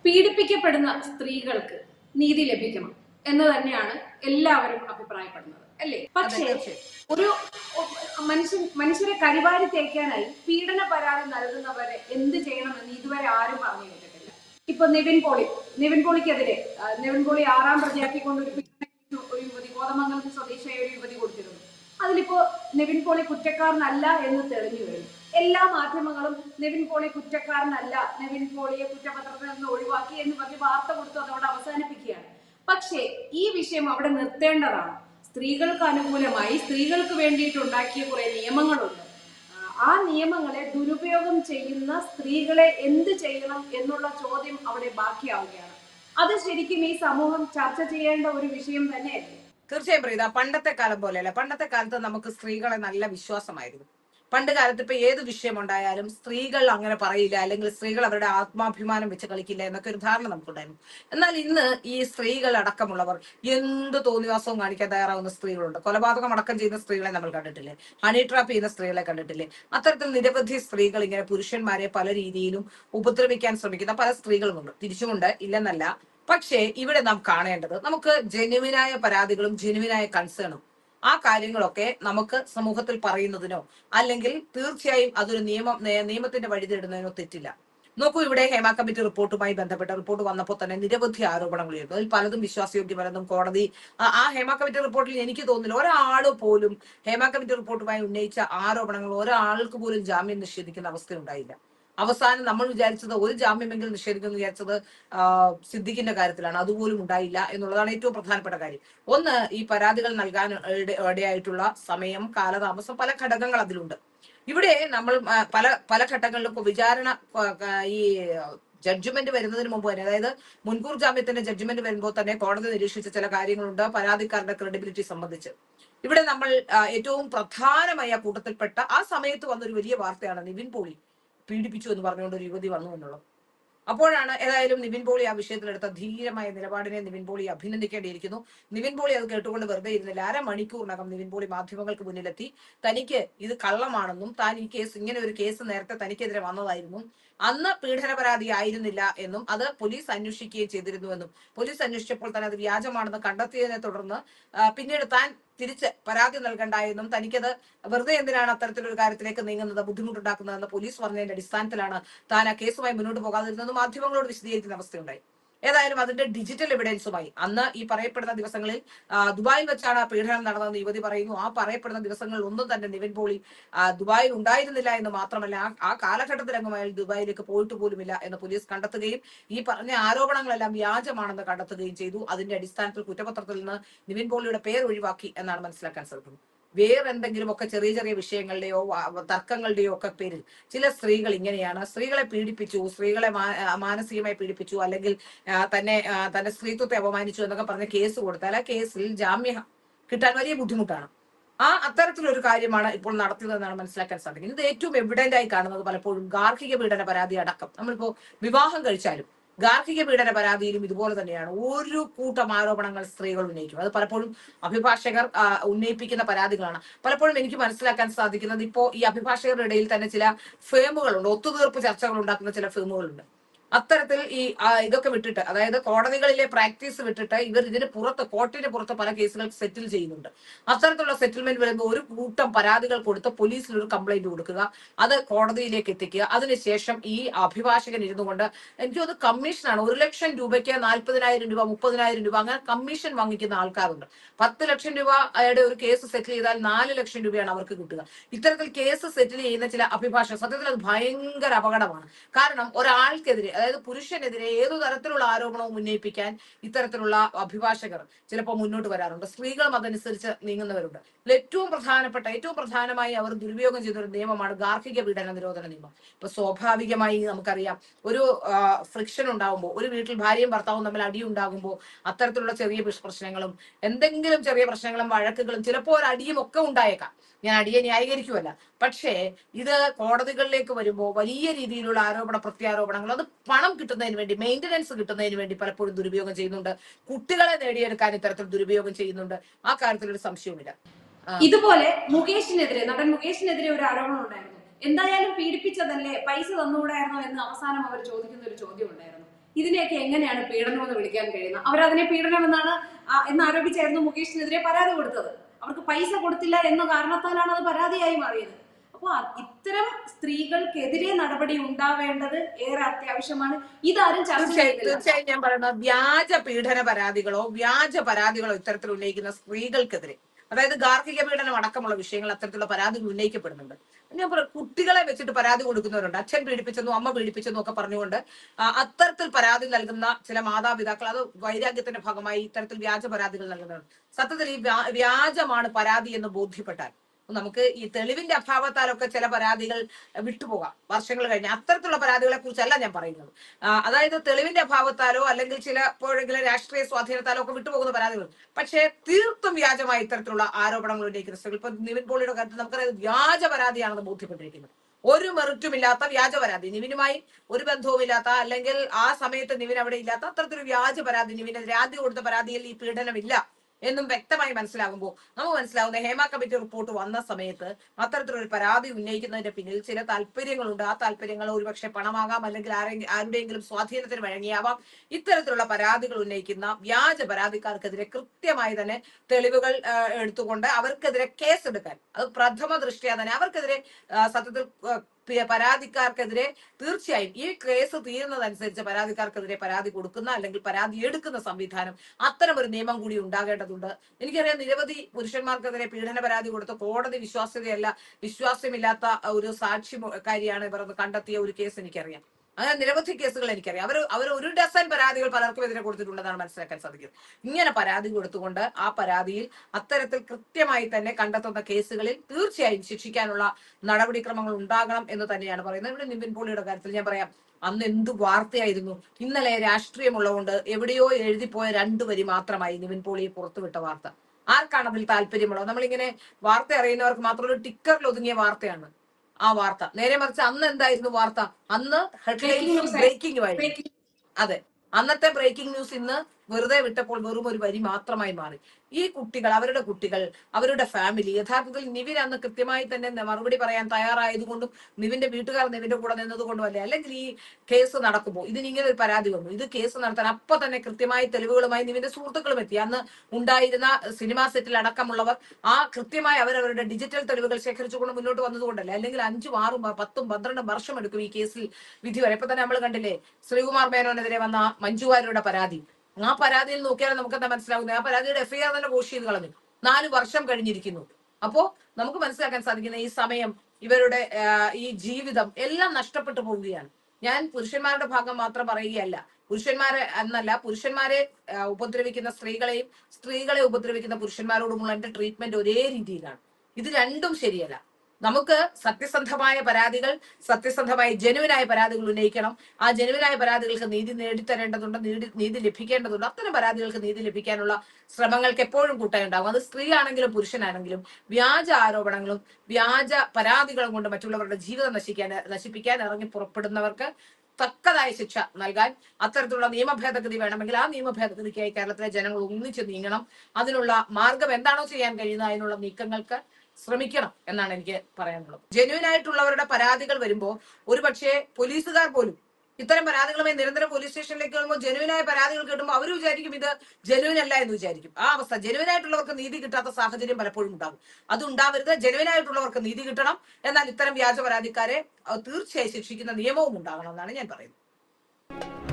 പീഡിപ്പിക്കപ്പെടുന്ന സ്ത്രീകൾക്ക് നീതി ലഭിക്കണം എന്ന് തന്നെയാണ് എല്ലാവരും അഭിപ്രായപ്പെടുന്നത് അല്ലേ പക്ഷേ തീർച്ചയായും. ഒരു മനുഷ്യൻ മനുഷ്യരെ കരിവാരി തേക്കാനായി പീഡന പരാതി നൽകുന്നവരെ എന്ത് ചെയ്യണമെന്ന് ഇതുവരെ ആരും പറഞ്ഞു കേട്ടിട്ടില്ല ഇപ്പൊ നിവിൻ പോളി നിവിൻ പോളിക്കെതിരെ ആ, നിവിൻ പോളി ആറാം പ്രതിയാക്കിക്കൊണ്ട് ഒരു പീഡന കേസ് ഒരു യുവതി കോതമംഗലം സ്വദേശിയായ ഒരു യുവതി കൊടുത്തിരുന്നു അതിലിപ്പോ നിവിൻ പോളി കുറ്റക്കാരനല്ല എന്ന് തെളിഞ്ഞു വരുന്നു എല്ലാ മാധ്യമങ്ങളും നിവിൻ പോളി കുറ്റക്കാരനല്ല നിവിൻ പോളിയെ കുറ്റപത്രത്തിൽ നിന്ന് ഒഴിവാക്കി എന്ന് പറഞ്ഞ് വാർത്ത കൊടുത്തു അതോടെ അവസാനിപ്പിക്കുകയാണ് പക്ഷേ ഈ വിഷയം അവിടെ നിർത്തേണ്ടതാണ് സ്ത്രീകൾക്ക് അനുകൂലമായി സ്ത്രീകൾക്ക് വേണ്ടിയിട്ട് ഉണ്ടാക്കിയ കുറെ നിയമങ്ങളുണ്ട് ആ, ആ നിയമങ്ങളെ ദുരുപയോഗം ചെയ്യുന്ന സ്ത്രീകളെ എന്ത് ചെയ്യണം എന്നുള്ള ചോദ്യം അവിടെ ബാക്കിയാവുകയാണ് അത് ശരിക്കും ഈ സമൂഹം ചർച്ച ചെയ്യേണ്ട ഒരു വിഷയം തന്നെയല്ലേ തീർച്ചയായും പ്രീത പണ്ടത്തെ കാലം പോലെയല്ല പണ്ടത്തെ കാലത്ത് നമുക്ക് സ്ത്രീകളെ നല്ല വിശ്വാസമായിരുന്നു പണ്ട് കാലത്ത് ഇപ്പൊ ഏത് വിഷയം ഉണ്ടായാലും സ്ത്രീകൾ അങ്ങനെ പറയില്ല അല്ലെങ്കിൽ സ്ത്രീകൾ അവരുടെ ആത്മാഭിമാനം വെച്ച് കളിക്കില്ല എന്നൊക്കെ ഒരു ധാരണ നമുക്കുണ്ടായിരുന്നു എന്നാൽ ഇന്ന് ഈ സ്ത്രീകൾ അടക്കമുള്ളവർ എന്ത് തോന്നിവാസവും കാണിക്കാൻ തയ്യാറാവുന്ന സ്ത്രീകളുണ്ട് കൊലപാതകം അടക്കം ചെയ്യുന്ന സ്ത്രീകളെ നമ്മൾ കണ്ടിട്ടില്ലേ ഹണി ട്രാപ്പ് ചെയ്യുന്ന സ്ത്രീകളെ കണ്ടിട്ടില്ലേ അത്തരത്തിൽ നിരവധി സ്ത്രീകൾ ഇങ്ങനെ പുരുഷന്മാരെ പല രീതിയിലും ഉപദ്രവിക്കാൻ ശ്രമിക്കുന്ന പല സ്ത്രീകളുമുണ്ട് തിരിച്ചുമുണ്ട് ഇല്ലെന്നല്ല പക്ഷേ ഇവിടെ നാം കാണേണ്ടത് നമുക്ക് ജെനുവിനായ പരാതികളും ജെനുവിനായ കൺസേണും ആ കാര്യങ്ങളൊക്കെ നമുക്ക് സമൂഹത്തിൽ പറയുന്നതിനോ അല്ലെങ്കിൽ തീർച്ചയായും അതൊരു നിയമം നേ- നിയമത്തിന്റെ വഴി തേടുന്നതിനോ തെറ്റില്ല നോക്കൂ ഇവിടെ ഹേമ കമ്മിറ്റി റിപ്പോർട്ടുമായി ബന്ധപ്പെട്ട റിപ്പോർട്ട് വന്നപ്പോൾ തന്നെ നിരവധി ആരോപണങ്ങളായിരുന്നു അതിൽ പലതും വിശ്വാസയോഗ്യമല്ലെന്നും കോടതി ആ- ആ ഹേമ കമ്മിറ്റി റിപ്പോർട്ടിൽ എനിക്ക് തോന്നുന്നില്ല ഒരാൾ പോലും ഹേമ കമ്മിറ്റി റിപ്പോർട്ടുമായി ഉന്നയിച്ച ആരോപണങ്ങൾ ഒരാൾക്ക് പോലും ജാമ്യം നിഷേധിക്കുന്ന അവസ്ഥ ഉണ്ടായില്ല അവസാനം നമ്മൾ വിചാരിച്ചത് ഒരു ജാമ്യമെങ്കിലും നിഷേധിക്കുമെന്ന് വിചാരിച്ചത് ആ, സിദ്ദിഖിന്റെ കാര്യത്തിലാണ് അതുപോലും ഉണ്ടായില്ല എന്നുള്ളതാണ് ഏറ്റവും പ്രധാനപ്പെട്ട കാര്യം ഒന്ന് ഈ പരാതികൾ നൽകാൻ ഇട- ഇടയായിട്ടുള്ള സമയം കാലതാമസം പല ഘടകങ്ങൾ അതിലുണ്ട് ഇവിടെ നമ്മൾ ആ, പല പല ഘട്ടങ്ങളിലും ഇപ്പൊ വിചാരണ ആ, ആ, ഈ ജഡ്ജ്മെന്റ് വരുന്നതിന് മുമ്പ് തന്നെ അതായത് മുൻകൂർ ജാമ്യത്തിന്റെ ജഡ്ജ്മെന്റ് വരുമ്പോൾ തന്നെ കോടതി നിരീക്ഷിച്ച ചില കാര്യങ്ങളുണ്ട് പരാതിക്കാരുടെ ക്രെഡിബിലിറ്റി സംബന്ധിച്ച് ഇവിടെ നമ്മൾ ആ, ഏറ്റവും പ്രധാനമായ ആ കൂട്ടത്തിൽപ്പെട്ട ആ സമയത്ത് വന്നൊരു വലിയ വാർത്തയാണ് നിവിൻ പോളി പീഡിപ്പിച്ചു എന്ന് പറഞ്ഞുകൊണ്ട് ഒരു യുവതി വന്നു എന്നുള്ളത് അപ്പോഴാണ് ഏതായാലും നിവിൻ പോളി ആ വിഷയത്തിലെടുത്ത ധീരമായ നിലപാടിനെ നിവിൻ പോളി അഭിനന്ദിക്കേണ്ടിയിരിക്കുന്നു നിവിൻ പോളി അത് കേട്ടുകൊണ്ട് വെറുതെ ഇരുന്നില്ല അരമണിക്കൂറിനകം നിവിൻ പോളി മാധ്യമങ്ങൾക്ക് മുന്നിലെത്തി തനിക്ക് ഇത് കള്ളമാണെന്നും താൻ ഈ കേസ് ഇങ്ങനെ ഒരു കേസ് നേരത്തെ തനിക്കെതിരെ വന്നതായിരുന്നു അന്ന് പീഡന പരാതി ആയിരുന്നില്ല എന്നും അത് പോലീസ് അന്വേഷിക്കുകയും ചെയ്തിരുന്നുവെന്നും പോലീസ് അന്വേഷിച്ചപ്പോൾ തന്നെ അത് വ്യാജമാണെന്ന് കണ്ടെത്തിയതിനെ തുടർന്ന് ആ, പിന്നീട് താൻ തിരിച്ച് പരാതി നൽകണ്ട എന്നും തനിക്കത് വെറുതെ എന്തിനാണ് അത്തരത്തിലൊരു കാര്യത്തിലേക്ക് നീങ്ങുന്നത് ബുദ്ധിമുട്ടുണ്ടാക്കുന്നതെന്ന് പോലീസ് പറഞ്ഞതിന്റെ അടിസ്ഥാനത്തിലാണ് താൻ ആ കേസുമായി മുന്നോട്ട് പോകാതിരുന്നത് മാധ്യമങ്ങളോട് വിശദീകരിക്കുന്ന അവസ്ഥയുണ്ടായി ഏതായാലും അതിന്റെ ഡിജിറ്റൽ എവിഡൻസുമായി അന്ന് ഈ പറയപ്പെടുന്ന ദിവസങ്ങളിൽ ആ, ദുബായിൽ വെച്ചാണ് ആ പീഡനം നടന്നതെന്ന് യുവതി പറയുന്നു ആ പറയപ്പെടുന്ന ദിവസങ്ങളിൽ ഒന്നും തന്നെ നിവിൻ പോളി ആ, ദുബായിൽ ഉണ്ടായിരുന്നില്ല എന്ന് മാത്രമല്ല ആ- ആ കാലഘട്ടത്തിലെങ്ങും അയാൾ ദുബായിലേക്ക് പോയിട്ട് പോലുമില്ല എന്ന് പോലീസ് കണ്ടെത്തുകയും ഈ പറഞ്ഞ ആരോപണങ്ങളെല്ലാം വ്യാജമാണെന്ന് കണ്ടെത്തുകയും ചെയ്തു അതിന്റെ അടിസ്ഥാനത്തിൽ കുറ്റപത്രത്തിൽ നിന്ന് നിവിൻ പോളിയുടെ പേര് ഒഴിവാക്കി എന്നാണ് മനസ്സിലാക്കാൻ സാധിക്കുന്നത് വേറെ എന്തെങ്കിലും ഒക്കെ ചെറിയ ചെറിയ വിഷയങ്ങളുടെയോ വ- തർക്കങ്ങളുടെയോ ഒക്കെ പേരിൽ ചില സ്ത്രീകൾ ഇങ്ങനെയാണ് സ്ത്രീകളെ പീഡിപ്പിച്ചു സ്ത്രീകളെ മാ- ആ, മാനസികമായി പീഡിപ്പിച്ചു അല്ലെങ്കിൽ ആ, തന്നെ ആ, തന്റെ സ്ത്രീത്വത്തെ അപമാനിച്ചു എന്നൊക്കെ പറഞ്ഞ കേസ് കൊടുത്താൽ ആ കേസിൽ ജാമ്യം കിട്ടാൻ വലിയ ബുദ്ധിമുട്ടാണ് ആ അത്തരത്തിലൊരു കാര്യമാണ് ഇപ്പോൾ നടത്തിയതെന്നാണ് മനസ്സിലാക്കാൻ സാധിക്കുന്നത് ഇത് ഏറ്റവും എവിഡന്റ് ആയി കാണുന്നത് പലപ്പോഴും ഗാർഹിക പീഡന പരാതി അടക്കം നമ്മളിപ്പോ വിവാഹം കഴിച്ചാലും ഗാർഹിക പീഡന പരാതിയിലും ഇതുപോലെ തന്നെയാണ് ഒരു കൂട്ടം ആരോപണങ്ങൾ സ്ത്രീകൾ ഉന്നയിക്കും അത് പലപ്പോഴും അഭിഭാഷകർ ആ, ഉന്നയിപ്പിക്കുന്ന പരാതികളാണ് പലപ്പോഴും എനിക്ക് മനസ്സിലാക്കാൻ സാധിക്കുന്നത് ഇപ്പോ ഈ അഭിഭാഷകരുടെ ഇടയിൽ തന്നെ ചില ഫേമുകളുണ്ട് ഒത്തുതീർപ്പ് ചർച്ചകൾ ഉണ്ടാക്കുന്ന ചില ഫേമുകളുണ്ട് അത്തരത്തിൽ ഈ ആ, ഇതൊക്കെ വിട്ടിട്ട് അതായത് കോടതികളിലെ പ്രാക്ടീസ് വിട്ടിട്ട് ഇവർ ഇതിന് പുറത്ത് കോർട്ടിന് പുറത്ത് പല കേസുകൾ സെറ്റിൽ ചെയ്യുന്നുണ്ട് അത്തരത്തിലുള്ള സെറ്റിൽമെന്റ് വരുമ്പോൾ ഒരു കൂട്ടം പരാതികൾ കൊടുത്ത് പോലീസിൽ ഒരു കംപ്ലൈന്റ് കൊടുക്കുക അത് കോടതിയിലേക്ക് എത്തിക്കുക അതിനുശേഷം ഈ അഭിഭാഷകൻ ഇരുന്നു കൊണ്ട് എനിക്ക് തോന്നുന്നു കമ്മീഷനാണ് ഒരു ലക്ഷം രൂപയ്ക്ക് നാൽപ്പതിനായിരം രൂപ മുപ്പതിനായിരം രൂപ അങ്ങനെ കമ്മീഷൻ വാങ്ങിക്കുന്ന ആൾക്കാരുണ്ട് പത്ത് ലക്ഷം രൂപയുടെ ഒരു കേസ് സെറ്റിൽ ചെയ്താൽ നാല് ലക്ഷം രൂപയാണ് അവർക്ക് കിട്ടുക ഇത്തരത്തിൽ കേസ് സെറ്റിൽ ചെയ്യുന്ന ചില അഭിഭാഷകർ സത്യത്തിൽ അത് ഭയങ്കര അപകടമാണ് കാരണം ഒരാൾക്കെതിരെ അതായത് പുരുഷനെതിരെ ഏതു തരത്തിലുള്ള ആരോപണവും ഉന്നയിപ്പിക്കാൻ ഇത്തരത്തിലുള്ള അഭിഭാഷകർ ചിലപ്പോൾ മുന്നോട്ട് വരാറുണ്ട് സ്ത്രീകളും അതനുസരിച്ച് നീങ്ങുന്നവരുണ്ട് ഇതിൽ ഏറ്റവും പ്രധാനപ്പെട്ട ഏറ്റവും പ്രധാനമായി അവർ ദുരുപയോഗം ചെയ്യുന്ന ഒരു നിയമമാണ് ഗാർഹിക പീഡന നിരോധന നിയമം ഇപ്പൊ സ്വാഭാവികമായി നമുക്കറിയാം ഒരു ഫ്രിക്ഷൻ ഉണ്ടാകുമ്പോൾ ഒരു വീട്ടിൽ ഭാര്യയും ഭർത്താവും തമ്മിൽ അടി ഉണ്ടാകുമ്പോൾ അത്തരത്തിലുള്ള ചെറിയ പ്രശ്- പ്രശ്നങ്ങളും എന്തെങ്കിലും ചെറിയ പ്രശ്നങ്ങളും വഴക്കുകളും ചിലപ്പോൾ ഒരു അടിയും ഒക്കെ ഉണ്ടായേക്കാം ഞാൻ അടിയെ ന്യായീകരിക്കുമല്ല പക്ഷേ ഇത് കോടതികളിലേക്ക് വരുമ്പോൾ വലിയ രീതിയിലുള്ള ആരോപണ പ്രത്യാരോപണങ്ങൾ അത് പണം കിട്ടുന്നതിന് വേണ്ടി മെയിന്റനൻസ് കിട്ടുന്നതിന് വേണ്ടി പലപ്പോഴും ദുരുപയോഗം ചെയ്യുന്നുണ്ട് കുട്ടികളെ നേടിയെടുക്കാൻ ഇത്തരത്തിൽ ദുരുപയോഗം ചെയ്യുന്നുണ്ട് ആ കാര്യത്തിൽ ഒരു സംശയവുമില്ല ആ. ഇതുപോലെ മുകേഷിനെതിരെ നടൻ മുകേഷിനെതിരെ ഒരു ആരോപണം ഉണ്ടായിരുന്നു എന്തായാലും പീഡിപ്പിച്ചതല്ലേ പൈസ തന്നുകൂടായിരുന്നോ എന്ന് അവസാനം അവർ ചോദിക്കുന്ന ഒരു ചോദ്യം ഉണ്ടായിരുന്നു ഇതിനെയൊക്കെ എങ്ങനെയാണ് പീഡനം എന്ന് വിളിക്കാൻ കഴിയുന്നത് അവരതിനെ പീഡനം എന്നാണ് ആ, എന്ന് ആരോപിച്ചായിരുന്നു മുകേഷിനെതിരെ പരാതി കൊടുത്തത് അവർക്ക് പൈസ കൊടുത്തില്ല എന്ന കാരണത്താലാണ് അത് പരാതിയായി മാറിയത് അപ്പോൾ ഇത്തരം സ്ത്രീകൾക്കെതിരെ നടപടി ഉണ്ടാവേണ്ടത് ഏറെ അത്യാവശ്യമാണ് ഇതാരും ചർച്ച തീർച്ചയായും ചെയ്യുന്നില്ല തീർച്ചയായും ഞാൻ പറയുന്നത് വ്യാജ പീഡന പരാതികളോ വ്യാജ പരാതികളോ ഇത്തരത്തിൽ ഉന്നയിക്കുന്ന സ്ത്രീകൾക്കെതിരെ അതായത് ഗാർഹിക പീഡനം അടക്കമുള്ള വിഷയങ്ങൾ അത്തരത്തിലുള്ള പരാതികൾ ഉന്നയിക്കപ്പെടുന്നുണ്ട് ഞാൻ പറയാം കുട്ടികളെ വെച്ചിട്ട് പരാതി കൊടുക്കുന്നവരുണ്ട് അച്ഛൻ പീഡിപ്പിച്ചെന്നും അമ്മ പീഡിപ്പിച്ചെന്നും ഒക്കെ പറഞ്ഞുകൊണ്ട് ആ, അത്തരത്തിൽ പരാതി നൽകുന്ന ചില മാതാപിതാക്കൾ അത് വൈരാഗ്യത്തിന്റെ ഭാഗമായി ഇത്തരത്തിൽ വ്യാജ പരാതികൾ നൽകുന്നവരുണ്ട് സത്യത്തിൽ ഈ വ്യാ- വ്യാജമാണ് പരാതി എന്ന് ബോധ്യപ്പെട്ടാൽ നമുക്ക് ഈ തെളിവിന്റെ അഭാവത്താലൊക്കെ ചില പരാതികൾ വിട്ടുപോകാം വർഷങ്ങൾ കഴിഞ്ഞ് അത്തരത്തിലുള്ള പരാതികളെ കുറിച്ചല്ല ഞാൻ പറയുന്നത് ആ, അതായത് തെളിവിന്റെ അഭാവത്താലോ അല്ലെങ്കിൽ ചിലപ്പോഴെങ്കിലും രാഷ്ട്രീയ സ്വാധീനത്താലോ ഒക്കെ വിട്ടുപോകുന്ന പരാതികൾ പക്ഷേ തീർത്തും വ്യാജമായ ഇത്തരത്തിലുള്ള ആരോപണങ്ങൾ ഉന്നയിക്കുന്ന സ്ത്രീകൾ ഇപ്പൊ നിവിൻ പോളിയുടെ കാര്യത്തിൽ നമുക്കറിയാം വ്യാജ പരാതിയാണെന്ന് ബോധ്യപ്പെട്ടിരിക്കുന്നത് ഒരു മെറിറ്റും ഇല്ലാത്ത വ്യാജ പരാതി നിവിനുമായി ഒരു ബന്ധവുമില്ലാത്ത അല്ലെങ്കിൽ ആ സമയത്ത് നിവിൻ അവിടെ ഇല്ലാത്ത അത്തരത്തിലൊരു വ്യാജ പരാതി നിവിനെതിരെ ആദ്യം കൊടുത്ത പരാതിയിൽ ഈ പീഡനമില്ല എന്നും വ്യക്തമായി മനസ്സിലാകുമ്പോൾ നമുക്ക് മനസ്സിലാവുന്ന ഹേമ കമ്മിറ്റി റിപ്പോർട്ട് വന്ന സമയത്ത് അത്തരത്തിലൊരു പരാതി ഉന്നയിക്കുന്നതിന്റെ പിന്നിൽ ചില താല്പര്യങ്ങളുണ്ട് ആ താല്പര്യങ്ങൾ ഒരുപക്ഷെ പണമാകാം അല്ലെങ്കിൽ ആരെങ്കിലും ആരുടെയെങ്കിലും സ്വാധീനത്തിന് വഴങ്ങിയാവാം ഇത്തരത്തിലുള്ള പരാതികൾ ഉന്നയിക്കുന്ന വ്യാജ പരാതിക്കാർക്കെതിരെ കൃത്യമായി തന്നെ തെളിവുകൾ ആ, എടുത്തുകൊണ്ട് അവർക്കെതിരെ കേസെടുക്കാൻ അത് പ്രഥമ ദൃഷ്ടിയാ തന്നെ അവർക്കെതിരെ ആ, സത്യത്തിൽ ആ, പി- പരാതിക്കാർക്കെതിരെ തീർച്ചയായും ഈ കേസ് തീരുന്നതനുസരിച്ച് പരാതിക്കാർക്കെതിരെ പരാതി കൊടുക്കുന്ന അല്ലെങ്കിൽ പരാതി എടുക്കുന്ന സംവിധാനം അത്തരം ഒരു നിയമം കൂടി ഉണ്ടാകേണ്ടതുണ്ട് എനിക്കറിയാം നിരവധി പുരുഷന്മാർക്കെതിരെ പീഡന പരാതി കൊടുത്ത കോടതി വിശ്വാസ്യതയല്ല വിശ്വാസ്യമില്ലാത്ത ഒരു സാക്ഷിക്കാരിയാണ് ഇവർ അത് കണ്ടെത്തിയ ഒരു കേസ് എനിക്കറിയാം അങ്ങനെ നിരവധി കേസുകൾ എനിക്കറിയാം അവർ അവർ ഒരു ഡസൻ പരാതികൾ പലർക്കും എതിരെ കൊടുത്തിട്ടുണ്ടെന്നാണ് മനസ്സിലാക്കാൻ സാധിക്കുന്നത് ഇങ്ങനെ പരാതി കൊടുത്തുകൊണ്ട് ആ പരാതിയിൽ അത്തരത്തിൽ കൃത്യമായി തന്നെ കണ്ടെത്തുന്ന കേസുകളിൽ തീർച്ചയായും ശിക്ഷിക്കാനുള്ള നടപടിക്രമങ്ങൾ ഉണ്ടാകണം എന്ന് തന്നെയാണ് പറയുന്നത് ഇവിടെ നിവിൻ പോളിയുടെ കാര്യത്തിൽ ഞാൻ പറയാം അന്ന് എന്ത് വാർത്തയായിരുന്നു ഇന്നലെ രാഷ്ട്രീയമുള്ളതുകൊണ്ട് എവിടെയോ എഴുതിപ്പോയ രണ്ടു വരി മാത്രമായി നിവിൻ പോളിയെ പുറത്തുവിട്ട വാർത്ത ആർക്കാണ് അതിൽ താല്പര്യമുള്ളത് നമ്മളിങ്ങനെ വാർത്ത അറിയുന്നവർക്ക് മാത്രം ഒരു ടിക്കറിൽ ഒതുങ്ങിയ വാർത്തയാണ് ആ വാർത്ത നേരെ മറിച്ച് അന്ന് എന്തായിരുന്നു വാർത്ത അന്ന് Breaking news ആയിരുന്നു. ബ്രേക്കിംഗ് അതെ അന്നത്തെ ബ്രേക്കിംഗ് ന്യൂസ് ഇന്ന് വെറുതെ വിട്ടപ്പോൾ വെറും ഒരു വരി മാത്രമായി മാറി ഈ കുട്ടികൾ അവരുടെ കുട്ടികൾ അവരുടെ ഫാമിലി യഥാർത്ഥത്തിൽ നിവിൻ അന്ന് കൃത്യമായി തന്നെ ന- മറുപടി പറയാൻ തയ്യാറായതുകൊണ്ടും നിവിന്റെ വീട്ടുകാർ നിവിന്റെ കൂടെ നിന്നതുകൊണ്ടും അല്ലേ അല്ലെങ്കിൽ ഈ കേസ് നടക്കുമ്പോൾ ഇതിന് ഇങ്ങനെ ഒരു പരാതി വന്നു ഇത് കേസ് നടത്താൻ അപ്പൊ തന്നെ കൃത്യമായി തെളിവുകളുമായി നിവിന്റെ സുഹൃത്തുക്കളും എത്തി അന്ന് ഉണ്ടായിരുന്ന സിനിമാ സെറ്റിൽ അടക്കമുള്ളവർ ആ കൃത്യമായി അവരവരുടെ ഡിജിറ്റൽ തെളിവുകൾ ശേഖരിച്ചുകൊണ്ട് മുന്നോട്ട് വന്നതുകൊണ്ടല്ലേ അല്ലെങ്കിൽ അഞ്ചും ആറും പ- പത്തും പന്ത്രണ്ടും വർഷം എടുക്കും ഈ കേസിൽ വിധി വരെ ഇപ്പൊ തന്നെ നമ്മൾ കണ്ടില്ലേ ശ്രീകുമാർ മേനോനെതിരെ വന്ന മഞ്ജുവാരിയുടെ പരാതി ആ പരാതിയിൽ നോക്കിയാൽ നമുക്ക് എന്താ മനസ്സിലാകുന്നത് ആ പരാതിയുടെ എഫ്ഐആർ തന്നെ പോസ്റ്റ് ചെയ്ത് കളഞ്ഞു നാല് വർഷം കഴിഞ്ഞിരിക്കുന്നു അപ്പോ നമുക്ക് മനസ്സിലാക്കാൻ സാധിക്കുന്ന ഈ സമയം ഇവരുടെ ആ, ഈ ജീവിതം എല്ലാം നഷ്ടപ്പെട്ടു പോവുകയാണ് ഞാൻ പുരുഷന്മാരുടെ ഭാഗം മാത്രം പറയുകയല്ല പുരുഷന്മാരെ എന്നല്ല പുരുഷന്മാരെ ആ, ഉപദ്രവിക്കുന്ന സ്ത്രീകളെയും സ്ത്രീകളെ ഉപദ്രവിക്കുന്ന പുരുഷന്മാരോടുമുള്ള എന്റെ ട്രീറ്റ്മെന്റ് ഒരേ രീതിയിലാണ് ഇത് രണ്ടും ശരിയല്ല നമുക്ക് സത്യസന്ധമായ പരാതികൾ സത്യസന്ധമായ ജനുവിനായ പരാതികൾ ഉന്നയിക്കണം ആ ജനുവിനായ പരാതികൾക്ക് നീതി നേടിത്തരേണ്ടതുണ്ട് നീതി നീതി ലഭിക്കേണ്ടതുണ്ട് അത്തരം പരാതികൾക്ക് നീതി ലഭിക്കാനുള്ള ശ്രമങ്ങൾക്ക് എപ്പോഴും കൂട്ടായുണ്ടാകും അത് സ്ത്രീ ആണെങ്കിലും പുരുഷനാണെങ്കിലും വ്യാജ ആരോപണങ്ങളും വ്യാജ പരാതികളും കൊണ്ട് മറ്റുള്ളവരുടെ ജീവിതം നശിക്കാൻ നശിപ്പിക്കാൻ ഇറങ്ങി പുറപ്പെടുന്നവർക്ക് തക്കതായ ശിക്ഷ നൽകാൻ അത്തരത്തിലുള്ള നിയമ ഭേദഗതി വേണമെങ്കിൽ ആ നിയമ ഭേദഗതിക്കായി കേരളത്തിലെ ജനങ്ങൾ ഒന്നിച്ചു നീങ്ങണം അതിനുള്ള മാർഗം എന്താണോ ചെയ്യാൻ കഴിയുന്നത് അതിനുള്ള നീക്കങ്ങൾക്ക് ശ്രമിക്കണം എന്നാണ് എനിക്ക് പറയാനുള്ളത് ജെന്യൂൻ ആയിട്ടുള്ളവരുടെ പരാതികൾ വരുമ്പോൾ ഒരുപക്ഷെ പോലീസുകാർ പോലും ഇത്തരം പരാതികളുമായി നിരന്തരം പോലീസ് സ്റ്റേഷനിലേക്ക് വരുമ്പോൾ ജനുവിനായ പരാതികൾ കിട്ടുമ്പോൾ അവർ വിചാരിക്കും ഇത് ജനുവിൻ അല്ല എന്ന് വിചാരിക്കും ആ അവസ്ഥ ജനുവിനായിട്ടുള്ളവർക്ക് നീതി കിട്ടാത്ത സാഹചര്യം പലപ്പോഴും ഉണ്ടാകും അത് ഉണ്ടാവരുത് ജനുവിനായിട്ടുള്ളവർക്ക് നീതി കിട്ടണം എന്നാൽ ഇത്തരം വ്യാജ പരാതിക്കാരെ അഹ് തീർച്ചയായും ശിക്ഷിക്കുന്ന നിയമവും ഉണ്ടാകണം എന്നാണ് ഞാൻ പറയുന്നത്